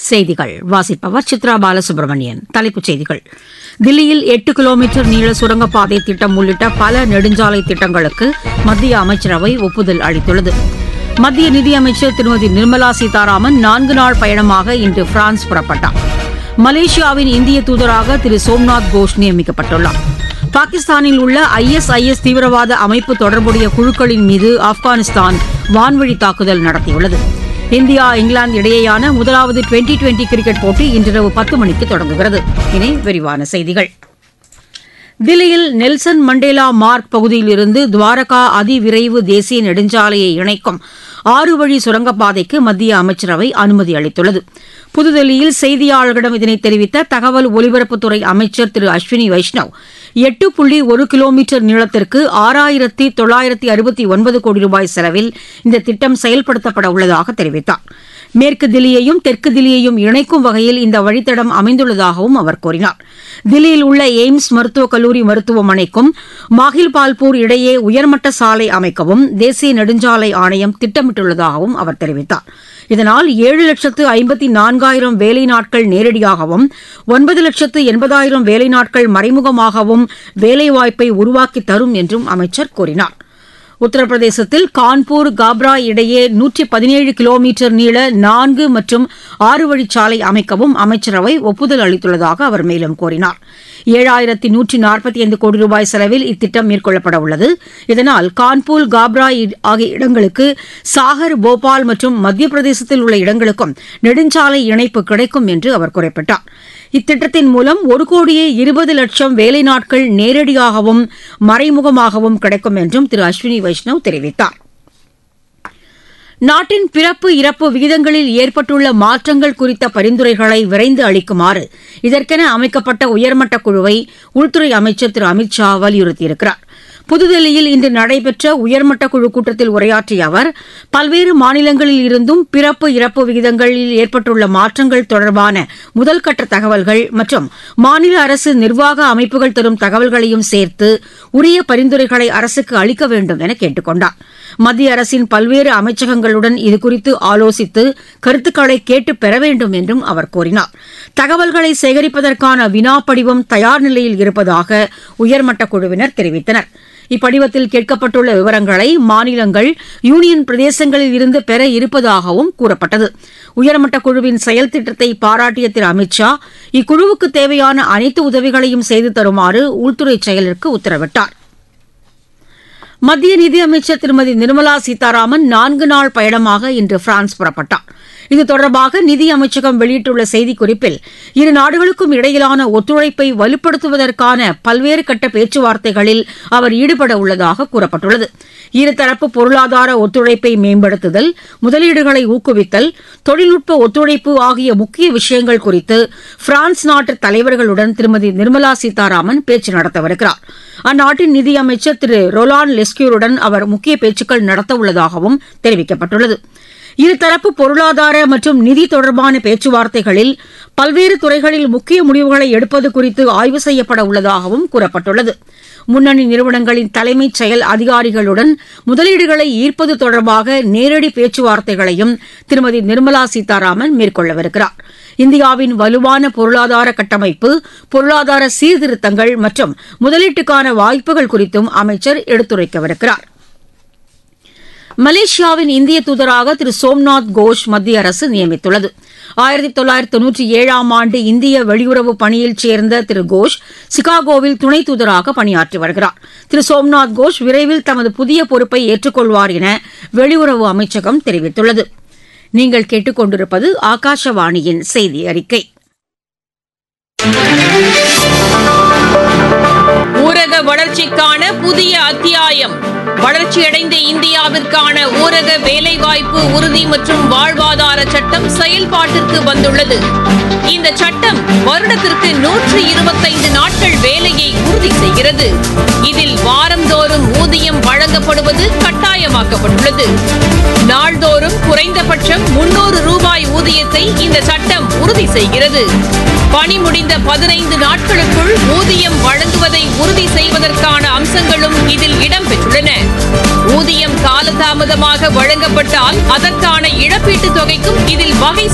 செய்திகள் வாசிப்பவர் சித்ரா பாலசுப்ரமணியன் தலைப்புச் செய்திகள் தில்லியில் எட்டு கிலோமீட்டர் நீள சுரங்கப்பாதை திட்டம் உள்ளிட்ட பல நெடுஞ்சாலை திட்டங்களுக்கு மத்திய அமைச்சரவை ஒப்புதல் அளித்துள்ளது மத்திய நிதியமைச்சர் திருமதி நிர்மலா சீதாராமன் நான்கு நாள் பயணமாக இன்று பிரான்ஸ் புறப்பட்டார் மலேசியாவின் இந்திய தூதராக திரு சோம்நாத் கோஷ் நியமிக்கப்பட்டுள்ளார் பாகிஸ்தானில் உள்ள ஐஎஸ்ஐஎஸ் தீவிரவாத அமைப்பு தொடர்புடைய குழுக்களின் மீது ஆப்கானிஸ்தான் வான்வழி தாக்குதல் நடத்தியுள்ளது இந்தியா இங்கிலாந்து இடையேயான முதலாவது டுவெண்டி டுவெண்டி கிரிக்கெட் போட்டி இன்றிரவு பத்து மணிக்கு தொடங்குகிறது இனி விரிவான செய்திகள் தில்லியில் நெல்சன் மண்டேலா மார்க் பகுதியில் இருந்து துவாரகா அதிவிரைவு தேசிய நெடுஞ்சாலையை இணைக்கும் ஆறு வழி சுரங்கப்பாதைக்கு மத்திய அமைச்சரவை அனுமதி அளித்துள்ளது புதுதில்லியில் செய்தியாளர்களிடம் இதனை தெரிவித்த தகவல் ஒலிபரப்புத்துறை அமைச்சர் திரு அஸ்வினி வைஷ்ணவ் எட்டு புள்ளி ஒரு கிலோமீட்டர் நீளத்திற்கு ஆறாயிரத்தி தொள்ளாயிரத்தி அறுபத்தி ஒன்பது கோடி ரூபாய் செலவில் இந்த திட்டம் செயல்படுத்தப்பட உள்ளதாக தெரிவித்தார் மேற்கு தில்லியையும் தெற்கு தில்லியையும் இணைக்கும் வகையில் இந்த வழித்தடம் அமைந்துள்ளதாகவும் அவர் கூறினார் தில்லியில் உள்ள எய்ம்ஸ் மருத்துவக் கல்லூரி மருத்துவமனைக்கும் மாஹில்பால்பூர் இடையே உயர்மட்ட சாலை அமைக்கவும் தேசிய நெடுஞ்சாலை ஆணையம் திட்டமிட்டுள்ளதாகவும் அவர் தெரிவித்தார் இதனால் ஏழு லட்சத்து ஐம்பத்தி நான்காயிரம் வேலை நாட்கள் நேரடியாகவும் ஒன்பது லட்சத்து எண்பதாயிரம் வேலை நாட்கள் மறைமுகமாகவும் வேலைவாய்ப்பை உருவாக்கி தரும் என்றும் அமைச்சர் கூறினார் உத்தரப்பிரதேசத்தில் கான்பூர் காப்ரா இடையே நூற்றி பதினேழு கிலோமீட்டர் நீள நான்கு மற்றும் ஆறு வழிச்சாலை அமைக்கவும் அமைச்சரவை ஒப்புதல் அளித்துள்ளதாக அவர் மேலும் கூறினார் ஏழாயிரத்தி நூற்றி நாற்பத்தி ஐந்து கோடி ரூபாய் செலவில் இத்திட்டம் மேற்கொள்ளப்பட உள்ளது இதனால் கான்பூர் காப்ரா ஆகிய இடங்களுக்கு சாகர் போபால் மற்றும் மத்திய பிரதேசத்தில் உள்ள இடங்களுக்கும் நெடுஞ்சாலை இணைப்பு கிடைக்கும் என்று அவர் குறிப்பிட்டார் இத்திட்டத்தின் மூலம் ஒரு கோடியே இருபது லட்சம் வேலை நாட்கள் நேரடியாகவும் மறைமுகமாகவும் கிடைக்கும் என்றும் திரு அஸ்வினி வைஷ்ணவ் தெரிவித்தார் நாட்டின் பிறப்பு இறப்பு விகிதங்களில் ஏற்பட்டுள்ள மாற்றங்கள் குறித்த பரிந்துரைகளை விரைந்து அளிக்குமாறு இதற்கென அமைக்கப்பட்ட உயர்மட்ட குழுவை உள்துறை அமைச்சர் திரு அமித் ஷா வலியுறுத்தியிருக்கிறார் புதுதில்லியில் இன்று நடைபெற்ற உயர்மட்ட குழு கூட்டத்தில் உரையாற்றிய அவர் பல்வேறு மாநிலங்களில் இருந்தும் பிறப்பு இறப்பு விகிதங்களில் ஏற்பட்டுள்ள மாற்றங்கள் தொடர்பான முதல்கட்ட தகவல்கள் மற்றும் மாநில அரசு நிர்வாக அமைப்புகள் தரும் தகவல்களையும் சேர்த்து உரிய பரிந்துரைகளை அரசுக்கு அளிக்க வேண்டும் என கேட்டுக் கொண்டார் மத்திய அரசின் பல்வேறு அமைச்சகங்களுடன் இதுகுறித்து ஆலோசித்து கருத்துக்களை கேட்டு பெற வேண்டும் என்றும் அவர் கூறினார் தகவல்களை சேகரிப்பதற்கான வினா படிவம் தயார் நிலையில் இருப்பதாக உயர்மட்ட குழுவினர் தெரிவித்தனர் இப்படிவத்தில் கேட்கப்பட்டுள்ள விவரங்களை மாநிலங்கள் யூனியன் பிரதேசங்களில் இருந்து பெற இருப்பதாகவும் கூறப்பட்டது உயர்மட்ட குழுவின் செயல் திட்டத்தை பாராட்டிய திரு அமித் ஷா இக்குழுவுக்கு தேவையான அனைத்து உதவிகளையும் செய்து தருமாறு உள்துறை செயலருக்கு உத்தரவிட்டார் மத்திய நிதியமைச்சர் திருமதி நிர்மலா சீதாராமன் நான்கு நாள் பயணமாக இன்று பிரான்ஸ் புறப்பட்டார் இது தொடர்பாக நிதி அமைச்சகம் வெளியிட்டுள்ள செய்திக்குறிப்பில் இரு நாடுகளுக்கும் இடையிலான ஒத்துழைப்பை வலுப்படுத்துவதற்கான பல்வேறு கட்ட பேச்சுவார்த்தைகளில் அவர் ஈடுபட உள்ளதாக கூறப்பட்டுள்ளது இருதரப்பு பொருளாதார ஒத்துழைப்பை மேம்படுத்துதல் முதலீடுகளை ஊக்குவித்தல் தொழில்நுட்ப ஒத்துழைப்பு ஆகிய முக்கிய விஷயங்கள் குறித்து பிரான்ஸ் நாட்டு தலைவர்களுடன் திருமதி நிர்மலா சீதாராமன் பேச்சு நடத்தவிருக்கிறார் அந்நாட்டின் நிதியமைச்சர் திரு ரொலான் லெஸ்கியூருடன் அவர் முக்கிய பேச்சுக்கள் நடத்தவுள்ளதாகவும் தெரிவிக்கப்பட்டுள்ளது இருதரப்பு பொருளாதார மற்றும் நிதி தொடர்பான பேச்சுவார்த்தைகளில் பல்வேறு துறைகளில் முக்கிய முடிவுகளை எடுப்பது குறித்து ஆய்வு செய்யப்பட உள்ளதாகவும் கூறப்பட்டுள்ளது முன்னணி நிறுவனங்களின் தலைமைச் செயல் அதிகாரிகளுடன் முதலீடுகளை ஈர்ப்பது தொடர்பாக நேரடி பேச்சுவார்த்தைகளையும் திருமதி நிர்மலா சீதாராமன் மேற்கொள்ளவிருக்கிறார் இந்தியாவின் வலுவான பொருளாதார கட்டமைப்பு பொருளாதார சீர்திருத்தங்கள் மற்றும் முதலீட்டுக்கான வாய்ப்புகள் குறித்தும் அமைச்சர் எடுத்துரைக்கவிருக்கிறார் மலேசியாவின் இந்திய தூதராக திரு சோம்நாத் கோஷ் மத்திய அரசு நியமித்துள்ளது ஆயிரத்தி தொள்ளாயிரத்தி தொன்னூற்றி ஏழாம் ஆண்டு இந்திய வெளியுறவு பணியில் சேர்ந்த திரு கோஷ் சிகாகோவில் துணை தூதராக பணியாற்றி வருகிறார் திரு சோம்நாத் கோஷ் விரைவில் தமது புதிய பொறுப்பை ஏற்றுக்கொள்வார் என வெளியுறவு அமைச்சகம் தெரிவித்துள்ளது நீங்கள் கேட்டுக்கொண்டிருப்பது ஆகாஷவாணியின் செய்தி அறிக்கை ஊரக வளர்ச்சிக்கான புதிய அத்தியாயம் வளர்ச்சியடைந்த இந்தியாவிற்கான ஊரக வேலைவாய்ப்பு உறுதி மற்றும் வாழ்வாதார சட்டம் செயல்பாட்டிற்கு வந்துள்ளது இந்த சட்டம் வருடத்திற்கு நூற்று இருபத்தைந்து நாட்கள் வேலையை உறுதி செய்கிறது இதில் வாரந்தோறும் ஊதியம் வழங்கப்படுவது கட்டாயமாக்கப்பட்டுள்ளது நாள்தோறும் குறைந்தபட்சம் முன்னூறு ரூபாய் ஊதியத்தை இந்த சட்டம் உறுதி செய்கிறது பணி முடிந்த பதினைந்து நாட்களுக்குள் ஊதியம் வழங்குவதை உறுதி செய்வதற்கான அம்சங்களும் இதில் இடம்பெற்றுள்ளன ஊதியம் காலதாமதமாக வழங்கப்பட்டால் அதற்கான இழப்பீட்டுத் தொகைக்கும் இதில் வகை